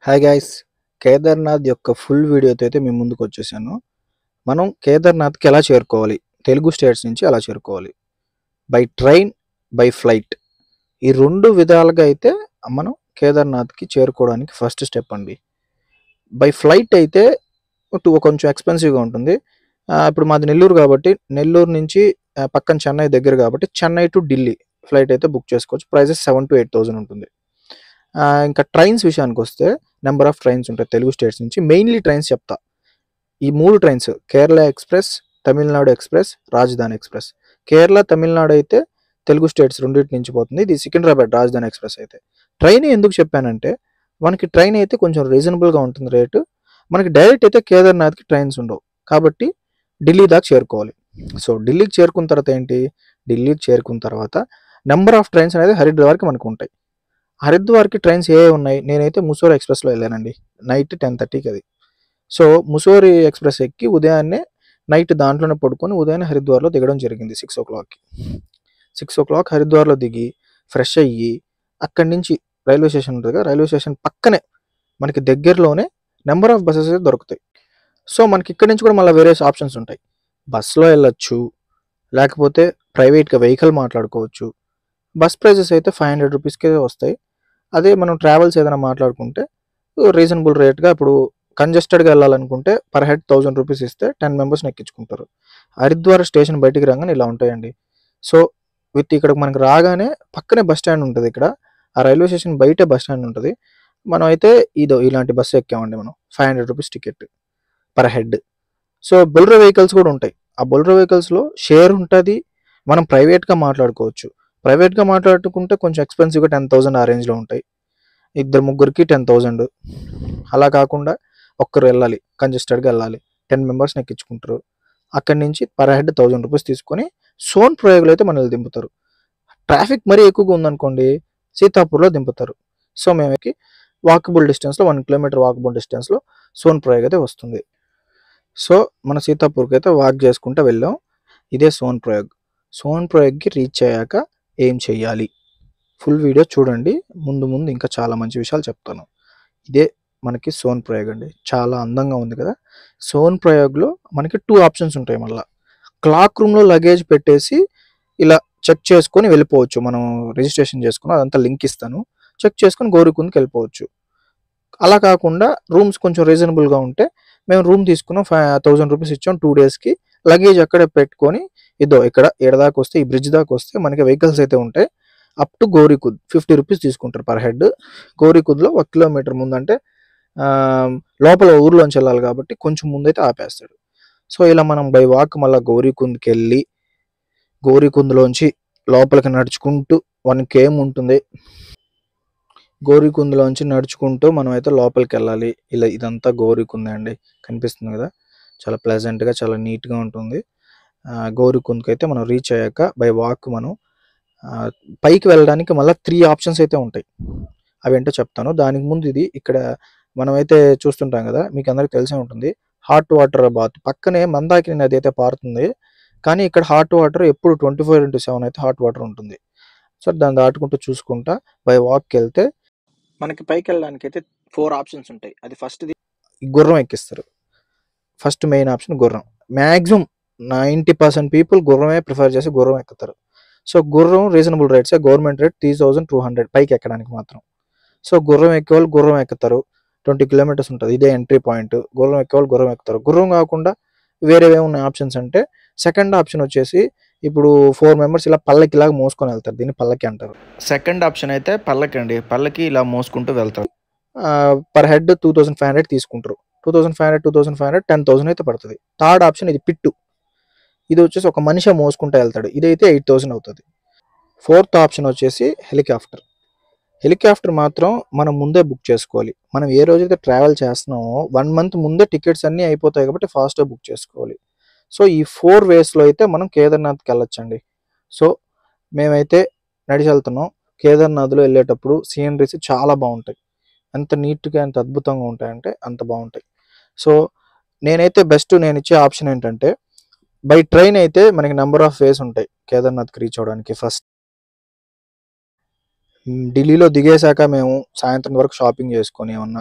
hi guys Kedarnath యొక్క full వీడియోతో అయితే మీ ముందుకు వచ్చేసాను మనం కేదార్నాథ్కి ఎలా చేరుకోవాలి తెలుగు స్టేట్స్ నుంచి ఎలా చేరుకోవాలి బై ట్రైన్ బై ఫ్లైట్ ఈ రెండు విధాలుగా అయితే మనం కేదార్నాథ్కి చేరుకోవడానికి ఫస్ట్ స్టెప్ అండి బై ఫ్లైట్ అయితే టూ కొంచెం ఎక్స్పెన్సివ్గా ఉంటుంది ఆ, ఇప్పుడు మాది నెల్లూరు కాబట్టి నెల్లూరు నుంచి ఆ, పక్కన చెన్నై దగ్గర కాబట్టి చెన్నై టు ఢిల్లీ ఫ్లైట్ అయితే బుక్ చేసుకోవచ్చు prices seven to eight thousand ఉంటుంది ఆ, ఇంకా ట్రైన్స్ విషయానికి వస్తే నెంబర్ ఆఫ్ ట్రైన్స్ ఉంటాయి తెలుగు స్టేట్స్ నుంచి మెయిన్లీ ట్రైన్స్ చెప్తా ఈ మూడు trains Kerala express Tamil Nadu express Rajdhani express Kerala Tamil Nadu అయితే తెలుగు స్టేట్స్ రెండింటి నుంచి పోతుంది ఇది సికింద్రాబాద్ రాజధాని ఎక్స్ప్రెస్ అయితే ట్రైన్ ఎందుకు చెప్పానంటే మనకి ట్రైన్ అయితే కొంచెం రీజనబుల్గా ఉంటుంది రేటు మనకి డైరెక్ట్ అయితే కేదార్నాథ్కి ట్రైన్స్ ఉండవు కాబట్టి ఢిల్లీ దాకా చేరుకోవాలి సో ఢిల్లీకి చేరుకున్న తర్వాత ఏంటి ఢిల్లీకి చేరుకున్న తర్వాత నెంబర్ ఆఫ్ ట్రైన్స్ అనేది హరిద్వార్కి మనకు ఉంటాయి హరిద్వార్కి ట్రైన్స్ ఏ ఉన్నాయి నేనైతే ముసోరి ఎక్స్ప్రెస్లో వెళ్ళానండి నైట్ టెన్ థర్టీకి అది సో ముసోరి ఎక్స్ప్రెస్ ఎక్కి ఉదయాన్నే నైట్ దాంట్లోనే పడుకొని ఉదయాన్నే హరిద్వార్లో దిగడం జరిగింది సిక్స్ ఓ క్లాక్కి సిక్స్ ఓ క్లాక్ హరిద్వార్లో దిగి ఫ్రెష్ అయ్యి అక్కడి నుంచి రైల్వే స్టేషన్ ఉంటుంది కదా రైల్వే స్టేషన్ పక్కనే మనకి దగ్గరలోనే నెంబర్ ఆఫ్ బస్సెస్ అయితే దొరుకుతాయి సో మనకి ఇక్కడి నుంచి కూడా మళ్ళీ వేరే ఆప్షన్స్ ఉంటాయి బస్సులో వెళ్ళొచ్చు లేకపోతే ప్రైవేట్గా వెహికల్ మాట్లాడుకోవచ్చు బస్ ప్రైజెస్ అయితే ఫైవ్ హండ్రెడ్ రూపీస్కే వస్తాయి అదే మనం ట్రావెల్స్ ఏదైనా మాట్లాడుకుంటే రీజనబుల్ రేట్గా ఇప్పుడు కంజెస్టెడ్గా వెళ్ళాలనుకుంటే పర్ హెడ్ థౌజండ్ రూపీస్ ఇస్తే టెన్ మెంబర్స్ని ఎక్కించుకుంటారు హరిద్వార్ స్టేషన్ బయటికి రాగానే ఇలా ఉంటాయండి సో విత్ ఇక్కడ మనకి రాగానే పక్కనే బస్ స్టాండ్ ఉంటుంది ఇక్కడ ఆ రైల్వే స్టేషన్ బయటే బస్ స్టాండ్ ఉంటుంది మనం అయితే ఇదో ఇలాంటి బస్సు ఎక్కామండి మనం five hundred rupees ticket per head so Bolero vehicles కూడా ఉంటాయి ఆ బొల్రో వెహికల్స్లో షేర్ ఉంటుంది మనం ప్రైవేట్గా మాట్లాడుకోవచ్చు ప్రైవేట్గా మాట్లాడుకుంటే కొంచెం ఎక్స్పెన్సివ్గా టెన్ థౌసండ్ ఆ రేంజ్లో ఉంటాయి ఇద్దరు ముగ్గురికి టెన్ థౌజండ్ అలా కాకుండా ఒక్కరు వెళ్ళాలి కంజెస్టెడ్గా వెళ్ళాలి టెన్ మెంబర్స్ని ఎక్కించుకుంటారు అక్కడి నుంచి పర్ హెడ్ థౌజండ్ రూపీస్ తీసుకొని సోన్ ప్రయోగులు అయితే మనల్ని దింపుతారు ట్రాఫిక్ మరీ ఎక్కువగా ఉందనుకోండి సీతాపూర్లో దింపుతారు సో మేము ఎక్కి వాకబుల్ డిస్టెన్స్లో వన్ కిలోమీటర్ వాకబుల్ డిస్టెన్స్లో సోన్ ప్రయోగ్ అయితే వస్తుంది సో మన సీతాపూర్కి అయితే వాక్ చేసుకుంటూ వెళ్ళాం ఇదే సోన్ ప్రయోగ్ సోన్ ప్రయోగ్కి రీచ్ అయ్యాక ఏం చెయ్యాలి ఫుల్ వీడియో చూడండి ముందు ముందు ఇంకా చాలా మంచి విషయాలు చెప్తాను ఇదే మనకి సోన్ ప్రయోగ్ అండి చాలా అందంగా ఉంది కదా సోన్ ప్రయోగ్లో మనకి టూ ఆప్షన్స్ ఉంటాయి మళ్ళీ క్లాక్ రూమ్లో లగేజ్ పెట్టేసి ఇలా చెక్ చేసుకొని వెళ్ళిపోవచ్చు మనం రిజిస్ట్రేషన్ చేసుకుని అదంతా లింక్ ఇస్తాను చెక్ చేసుకొని గౌరీకుంద్కి వెళ్ళిపోవచ్చు అలా కాకుండా రూమ్స్ కొంచెం రీజనబుల్గా ఉంటే మేము రూమ్ తీసుకున్నాం ఫైవ్ థౌజండ్ రూపీస్ ఇచ్చాం టూ డేస్కి లగేజ్ అక్కడే పెట్టుకొని ఇదో ఇక్కడ ఏడ దాకా వస్తే ఈ బ్రిడ్జ్ దాకా వస్తే మనకి వెహికల్స్ అయితే ఉంటాయి up to Gaurikund fifty rupees తీసుకుంటారు పర్ హెడ్ గౌరీకుద్లో ఒక కిలోమీటర్ ముందంటే ఆ, లోపల ఊర్లోంచి వెళ్ళాలి కాబట్టి కొంచెం ముందైతే ఆపేస్తాడు సో ఇలా మనం బై వాక్ మళ్ళీ గౌరీకుంద్కి వెళ్ళి గౌరీకుంద్లోంచి లోపలికి నడుచుకుంటూ వన్ కేమ్ ఉంటుంది గౌరీకుంద్లోంచి నడుచుకుంటూ మనం అయితే లోపలికి వెళ్ళాలి ఇలా ఇదంతా గౌరీకుందే అండి కనిపిస్తుంది కదా చాలా ప్లెజెంట్గా చాలా నీట్గా ఉంటుంది ఆ, గౌరీకుంద్కి అయితే మనం రీచ్ అయ్యాక బై వాక్ మనం ఆ, పైకి వెళ్ళడానికి మళ్ళీ త్రీ ఆప్షన్స్ అయితే ఉంటాయి అవేంటో చెప్తాను దానికి ముందు ఇది ఇక్కడ మనమైతే చూస్తుంటాం కదా మీకు అందరికి తెలిసే ఉంటుంది హాట్ వాటర్ బాత్ పక్కనే మందాకిని నది అయితే పారుతుంది కానీ ఇక్కడ హాట్ వాటర్ ఎప్పుడు ట్వంటీ ఫోర్ ఇంటూ సెవెన్ అయితే హాట్ వాటర్ ఉంటుంది సో దాన్ని దాటుకుంటూ చూసుకుంటా బై వాక్కి వెళ్తే మనకి పైకి వెళ్ళడానికి అయితే ఫోర్ ఆప్షన్స్ ఉంటాయి అది ఫస్ట్ది గుర్రం ఎక్కిస్తారు ఫస్ట్ మెయిన్ ఆప్షన్ గుర్రం మ్యాక్సిమం నైంటీ పర్సెంట్ పీపుల్ గుర్రమే ప్రిఫర్ చేసి గుర్రం ఎక్కుతారు సో గుర్రం reasonable rates government rate three thousand two hundred పైకి ఎక్కడానికి మాత్రం సో గుర్రం ఎక్కే వాళ్ళు గుర్రం ఎక్కుతారు ట్వంటీ కిలోమీటర్స్ ఉంటుంది ఇదే ఎంట్రీ పాయింట్ గుర్రం ఎక్కే వాళ్ళు గుర్రం ఎక్కుతారు గుర్రం కాకుండా వేరే ఏమున్నాయి ఆప్షన్స్ అంటే సెకండ్ ఆప్షన్ వచ్చేసి ఇప్పుడు ఫోర్ మెంబర్స్ ఇలా పల్లకి ఇలాగ మోసుకొని వెళ్తారు దీన్ని పల్లకి అంటారు సెకండ్ ఆప్షన్ అయితే పల్లకి అండి పల్లకి ఇలా మోసుకుంటూ వెళ్తారు per head two thousand five hundred తీసుకుంటారు two thousand five hundred two thousand five hundred ten thousand అయితే పడుతుంది థర్డ్ ఆప్షన్ ఇది పిట్టు ఇది వచ్చేసి ఒక మనిషి మోసుకుంటూ వెళ్తాడు ఇదైతే ఎయిట్ థౌసండ్ అవుతుంది ఫోర్త్ ఆప్షన్ వచ్చేసి హెలికాప్టర్ హెలికాప్టర్ మాత్రం మనం ముందే బుక్ చేసుకోవాలి మనం ఏ రోజైతే ట్రావెల్ చేస్తున్నామో వన్ మంత్ ముందే టికెట్స్ అన్నీ అయిపోతాయి కాబట్టి ఫాస్ట్గా బుక్ చేసుకోవాలి సో ఈ ఫోర్ వేస్లో అయితే మనం కేదార్నాథ్కి వెళ్ళొచ్చండి సో మేమైతే నడిచి వెళ్తున్నాం కేదార్నాథ్లో వెళ్ళేటప్పుడు సీనరీస్ చాలా బాగుంటాయి ఎంత నీట్గా ఎంత అద్భుతంగా ఉంటాయంటే అంత బాగుంటాయి సో నేనైతే బెస్ట్ నేను ఇచ్చే ఆప్షన్ ఏంటంటే బై ట్రైన్ అయితే మనకి నెంబర్ ఆఫ్ వేస్ ఉంటాయి కేదార్నాథ్కి రీచ్ అవడానికి ఫస్ట్ ఢిల్లీలో దిగేశాక మేము సాయంత్రం వరకు షాపింగ్ చేసుకొని ఏమన్నా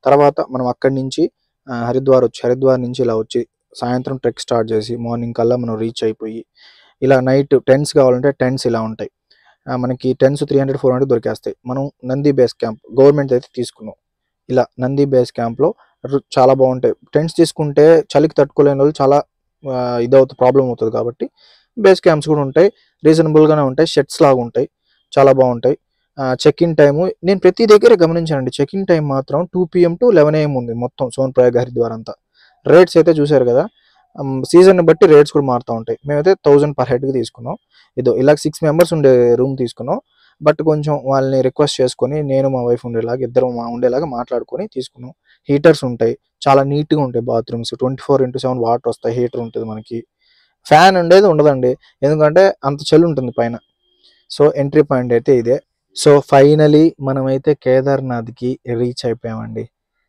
తర్వాత మనం అక్కడి నుంచి ఆ, హరిద్వార్ వచ్చి హరిద్వార్ నుంచి ఇలా వచ్చి సాయంత్రం ట్రెక్ స్టార్ట్ చేసి మార్నింగ్ కల్లా మనం రీచ్ అయిపోయి ఇలా నైట్ టెంట్స్ కావాలంటే టెంట్స్ ఇలా ఉంటాయి ఆ, మనకి tents three hundred four hundred దొరికేస్తాయి మనం నంది బేస్ క్యాంప్ గవర్నమెంట్ అయితే తీసుకున్నాం ఇలా నంది బేస్ క్యాంప్లో చాలా బాగుంటాయి టెంట్స్ తీసుకుంటే చలికి తట్టుకోలేని వాళ్ళు చాలా ఆ, ఇదవుతుంది ప్రాబ్లం అవుతుంది కాబట్టి బేస్ క్యాంప్స్ కూడా ఉంటాయి రీజనబుల్గానే ఉంటాయి షెట్స్ లాగా ఉంటాయి చాలా బాగుంటాయి చెక్ ఇన్ టైము నేను ప్రతి దగ్గర గమనించానండి చెక్ ఇన్ టైం మాత్రం two PM to eleven AM ఉంది మొత్తం సోన్ ప్రయాగ్ హరిద్వార్ అంతా రేట్స్ అయితే చూశారు కదా సీజన్ బట్టి రేట్స్ కూడా మారుతూ ఉంటాయి మేమైతే థౌజండ్ పర్ హెడ్కి తీసుకున్నాం ఇదో ఇలా సిక్స్ మెంబర్స్ ఉండే రూమ్ తీసుకున్నాం బట్ కొంచెం వాళ్ళని రిక్వెస్ట్ చేసుకొని నేను మా వైఫ్ ఉండేలాగా ఇద్దరు మా ఉండేలాగా మాట్లాడుకొని తీసుకున్నాం హీటర్స్ ఉంటాయి చాలా నీట్గా ఉంటాయి bathrooms twenty four into seven water వస్తాయి హీటర్ ఉంటుంది మనకి ఫ్యాన్ ఉండేది ఉండదండి ఎందుకంటే అంత చలి ఉంటుంది పైన సో ఎంట్రీ పాయింట్ అయితే ఇదే సో ఫైనలీ మనమైతే కేదార్నాథ్కి రీచ్ అయిపోయామండి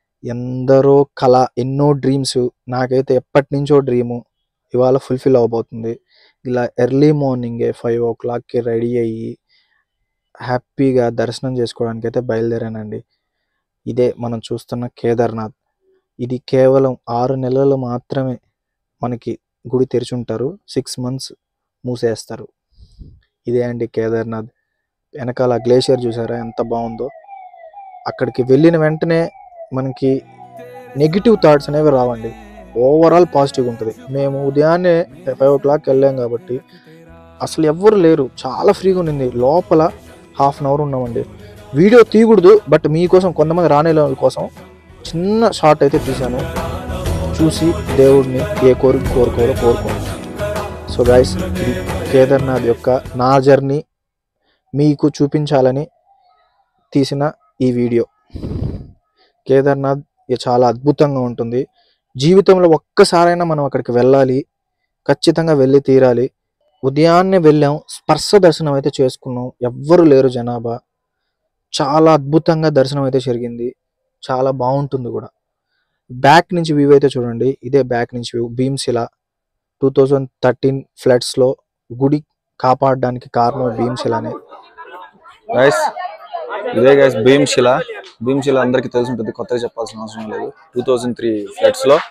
ఎందరో కళ ఎన్నో డ్రీమ్స్ నాకైతే ఎప్పటి నుంచో డ్రీము ఇవాళ ఫుల్ఫిల్ అవబోతుంది ఇలా ఎర్లీ మార్నింగే ఫైవ్ ఓ క్లాక్కి రెడీ అయ్యి హ్యాపీగా దర్శనం చేసుకోవడానికి అయితే బయలుదేరానండి ఇదే మనం చూస్తున్న కేదార్నాథ్ ఇది కేవలం ఆరు నెలలు మాత్రమే మనకి గుడి తెరిచి ఉంటారు సిక్స్ మంత్స్ మూసేస్తారు ఇదే అండి కేదార్నాథ్ వెనకాల గ్లేషియర్ చూసారా ఎంత బాగుందో అక్కడికి వెళ్ళిన వెంటనే మనకి నెగిటివ్ థాట్స్ అనేవి రావండి ఓవరాల్ పాజిటివ్ ఉంటుంది మేము ఉదయాన్నే ఫైవ్ ఓ క్లాక్ వెళ్ళాం కాబట్టి అసలు ఎవ్వరు లేరు చాలా ఫ్రీగా ఉండింది లోపల హాఫ్ అన్ అవర్ ఉన్నామండి వీడియో తీయకూడదు బట్ మీకోసం కొంతమంది రానే వాళ్ళ కోసం చిన్న షార్ట్ అయితే తీశాను చూసి దేవుడిని ఏ కోరిక కోరుకోరో కోరుకోండి సో గైస్ ఇది కేదార్నాథ్ యొక్క నా జర్నీ మీకు చూపించాలని తీసిన ఈ వీడియో కేదార్నాథ్ ఇది చాలా అద్భుతంగా ఉంటుంది జీవితంలో ఒక్కసారైనా మనం అక్కడికి వెళ్ళాలి ఖచ్చితంగా వెళ్ళి తీరాలి ఉదయాన్నే వెళ్ళాం స్పర్శ దర్శనం అయితే చేసుకున్నాం ఎవ్వరు లేరు జనాభా చాలా అద్భుతంగా దర్శనం అయితే జరిగింది చాలా బాగుంటుంది కూడా బ్యాక్ నుంచి వ్యూ అయితే చూడండి ఇదే బ్యాక్ నుంచి view Bhimshila two thousand thirteen ఫ్లడ్స్లో గుడి కాపాడడానికి కారణం భీమ్శిలనే గైస్ ఇదే గైస్ భీమ్శిల భీమ్శిల అందరికీ తెలిసి ఉంటుంది కొత్తగా చెప్పాల్సిన అవసరం లేదు టూ థౌజండ్ త్రీ ఫ్లడ్స్ లో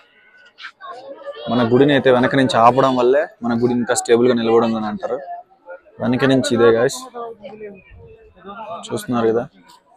మన గుడిని అయితే వెనక నుంచి ఆపడం వల్లే మన గుడి ఇంకా స్టేబుల్ గా నిలబడిందని అంటారు వెనక నుంచి ఇదే గైస్ చూస్తున్నారు కదా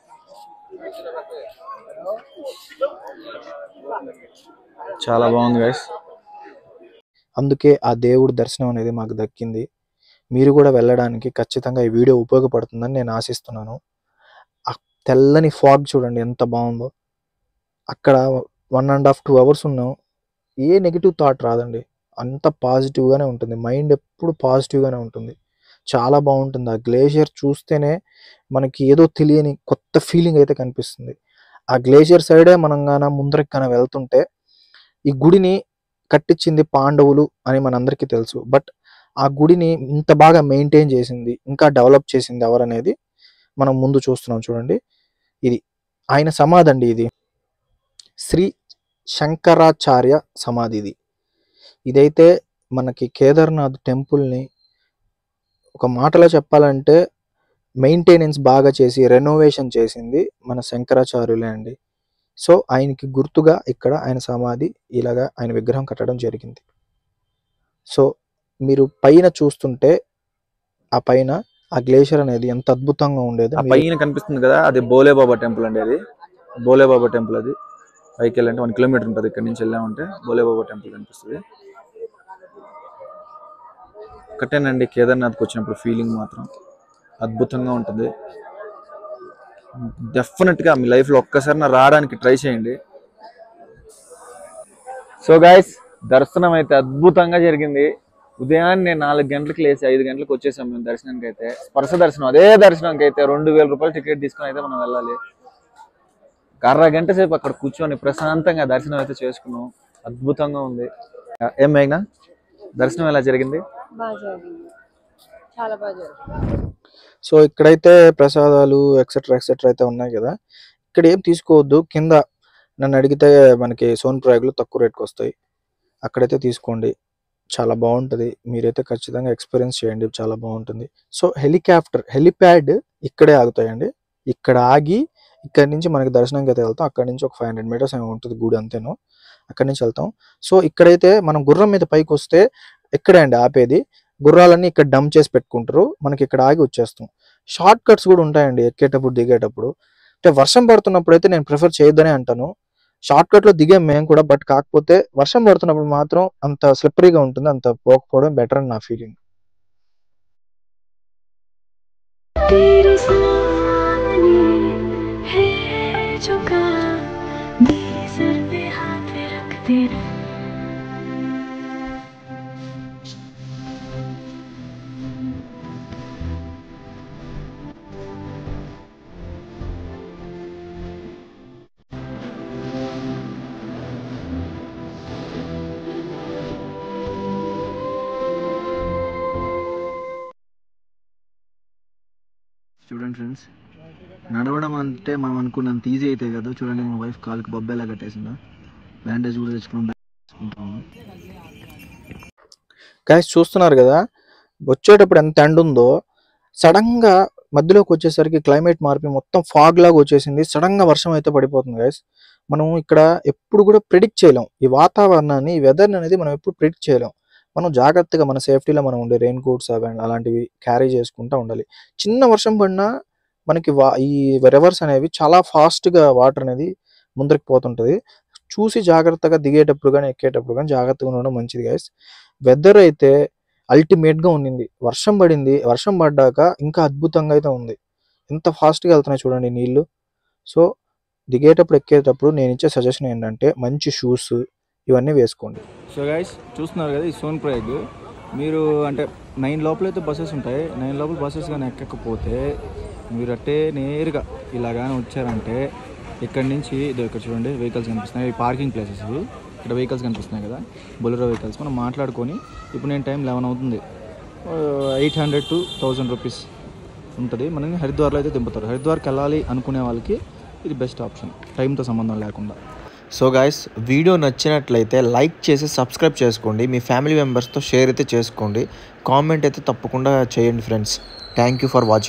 చాలా బాగుంది గైస్ అందుకే ఆ దేవుడి దర్శనం అనేది మాకు దక్కింది మీరు కూడా వెళ్ళడానికి ఖచ్చితంగా ఈ వీడియో ఉపయోగపడుతుందని నేను ఆశిస్తున్నాను ఆ తెల్లని ఫాగ్ చూడండి ఎంత బాగుందో అక్కడ one and half two hours ఉన్నాం ఏ నెగిటివ్ థాట్ రాదండి అంత పాజిటివ్గానే ఉంటుంది మైండ్ ఎప్పుడు పాజిటివ్గానే ఉంటుంది చాలా బాగుంటుంది ఆ గ్లేషియర్ చూస్తేనే మనకి ఏదో తెలియని కొత్త ఫీలింగ్ అయితే కనిపిస్తుంది ఆ గ్లేషియర్ సైడే మనం గాన ముందరికి గాన వెళ్తుంటే ఈ గుడిని కట్టించింది పాండవులు అని మనందరికీ తెలుసు బట్ ఆ గుడిని ఇంత బాగా మెయింటైన్ చేసింది ఇంకా డెవలప్ చేసింది ఎవరనేది మనం ముందు చూస్తున్నాం చూడండి ఇది ఆయన సమాధి అండి ఇది శ్రీ శంకరాచార్య సమాధి ఇది ఇదైతే మనకి కేదార్నాథ్ టెంపుల్ని ఒక మాటలో చెప్పాలంటే మెయింటెనెన్స్ బాగా చేసి రెనోవేషన్ చేసింది మన శంకరాచార్యులే అండి సో ఆయనకి గుర్తుగా ఇక్కడ ఆయన సమాధి ఇలాగా ఆయన విగ్రహం కట్టడం జరిగింది సో మీరు పైన చూస్తుంటే ఆ పైన ఆ గ్లేషియర్ అనేది ఎంత అద్భుతంగా ఉండేది ఆ పైన కనిపిస్తుంది కదా అది బోలే బాబా టెంపుల్ అండి అది బోలే బాబా టెంపుల్ అది పైకి వెళ్ళంటే వన్ కిలోమీటర్ ఉంటుంది ఇక్కడ నుంచి వెళ్ళామంటే బోలే బాబా టెంపుల్ కనిపిస్తుంది ఒకటేనండి కేదార్నాథ్కి వచ్చినప్పుడు ఫీలింగ్ మాత్రం అద్భుతంగా ఉంటుంది డెఫినెట్ గా మీ లైఫ్ లో ఒక్కసారి రావడానికి ట్రై చేయండి సో గాయస్ దర్శనం అయితే అద్భుతంగా జరిగింది ఉదయాన్నే నాలుగు గంటలకు లేచి ఐదు గంటలకు వచ్చేసాం మేము దర్శనానికి అయితే స్పర్శ దర్శనం అదే దర్శనానికి అయితే రెండు వేల రూపాయలు టికెట్ తీసుకుని అయితే మనం వెళ్ళాలి ఒక అర్ర గంట సేపు అక్కడ కూర్చొని ప్రశాంతంగా దర్శనం అయితే చేసుకున్నాం అద్భుతంగా ఉంది ఏం మేఘనా దర్శనం ఎలా జరిగింది బాగా జరిగింది చాలా బాగా జరిగింది సో ఇక్కడైతే ప్రసాదాలు ఎక్సెట్రా ఎక్సెట్రా అయితే ఉన్నాయి కదా ఇక్కడ ఏం తీసుకోవద్దు కింద నన్ను అడిగితే మనకి సోన్ ప్రయాగ్లో తక్కువ రేట్కి వస్తాయి అక్కడైతే తీసుకోండి చాలా బాగుంటుంది మీరైతే ఖచ్చితంగా ఎక్స్పీరియన్స్ చేయండి చాలా బాగుంటుంది సో హెలికాప్టర్ హెలిప్యాడ్ ఇక్కడే ఆగుతాయండి ఇక్కడ ఆగి ఇక్కడ నుంచి మనకి దర్శనంకి అయితే వెళ్తాం అక్కడ నుంచి ఒక ఫైవ్ హండ్రెడ్ మీటర్స్ ఏమో ఉంటుంది గుడి అంతేను అక్కడి నుంచి వెళ్తాం సో ఇక్కడైతే మనం గుర్రం మీద పైకి వస్తే ఇక్కడే అండి ఆపేది గుర్రాలన్నీ ఇక్కడ డంప్ చేసి పెట్టుకుంటారు మనకి ఇక్కడ ఆగి వచ్చేస్తాం షార్ట్ కట్స్ కూడా ఉంటాయండి ఎక్కేటప్పుడు దిగేటప్పుడు అంటే వర్షం పడుతున్నప్పుడు అయితే నేను ప్రిఫర్ చేయొద్దనే అంటాను షార్ట్ కట్ లో దిగాం మేము కూడా బట్ కాకపోతే వర్షం పడుతున్నప్పుడు మాత్రం అంత స్లిప్పరీగా ఉంటుంది అంత పోకపోవడం బెటర్ అని నా ఫీలింగ్ तेरे सामने है झुका मेरे सर पे हाथ रख देना చూడండి ఫ్రెండ్స్ నడవడం అంటే మనం అనుకున్నంత ఈజీ అయితే కదా చూడండి మా వైఫ్ కాలుకి బొబ్బేలా కట్టేసిందా బ్యాండేజ్ కూడా తెచ్చుకుని గాయస్ చూస్తున్నారు కదా వచ్చేటప్పుడు ఎంత ఎండ ఉందో సడన్ గా మధ్యలోకి వచ్చేసరికి క్లైమేట్ మార్పి మొత్తం ఫాగ్ లాగా వచ్చేసింది సడన్ గా వర్షం అయితే పడిపోతుంది గాయస్ మనం ఇక్కడ ఎప్పుడు కూడా ప్రిడిక్ట్ చేయలేం ఈ వాతావరణాన్ని ఈ వెదర్ అనేది మనం ఎప్పుడు ప్రిడిక్ట్ చేయలేం మనం జాగ్రత్తగా మన సేఫ్టీలో మనం ఉండే రెయిన్ కోట్స్ అవి అలాంటివి క్యారీ చేసుకుంటూ ఉండాలి చిన్న వర్షం పడినా మనకి వా ఈ రివర్స్ అనేవి చాలా ఫాస్ట్గా వాటర్ అనేది ముందరికి పోతుంటుంది చూసి జాగ్రత్తగా దిగేటప్పుడు కానీ ఎక్కేటప్పుడు కానీ జాగ్రత్తగా ఉండడం మంచిది గైస్ వెదర్ అయితే అల్టిమేట్గా ఉండింది వర్షం పడింది వర్షం పడ్డాక ఇంకా అద్భుతంగా అయితే ఉంది ఎంత ఫాస్ట్గా వెళ్తున్నాయి చూడండి నీళ్ళు సో దిగేటప్పుడు ఎక్కేటప్పుడు నేను ఇచ్చే సజెషన్ ఏంటంటే మంచి షూస్ ఇవన్నీ వేసుకోండి సో గైస్ చూస్తున్నారు కదా ఈ సోన్ ప్రయాగ్ మీరు అంటే నైన్ లోపల అయితే బస్సెస్ ఉంటాయి నైన్ లోపల బస్సెస్ కానీ ఎక్కకపోతే మీరు అట్టే నేరుగా ఇలాగానే వచ్చారంటే ఇక్కడ నుంచి ఇదో ఇక్కడ చూడండి వెహికల్స్ కనిపిస్తున్నాయి పార్కింగ్ ప్లేసెస్ ఇవి ఇక్కడ వెహికల్స్ కనిపిస్తున్నాయి కదా బొలెరో వెహికల్స్ మనం మాట్లాడుకొని ఇప్పుడు నేను టైం లెవెన్ అవుతుంది eight hundred to thousand rupees ఉంటుంది మనని హరిద్వార్లో అయితే దింపుతారు హరిద్వార్కి వెళ్ళాలి అనుకునే వాళ్ళకి ఇది బెస్ట్ ఆప్షన్ టైంతో సంబంధం లేకుండా సో గాయస్ వీడియో నచ్చినట్లయితే లైక్ చేసి సబ్స్క్రైబ్ చేసుకోండి మీ ఫ్యామిలీ మెంబర్స్తో షేర్ అయితే చేసుకోండి కామెంట్ అయితే తప్పకుండా చేయండి friends thank you for watching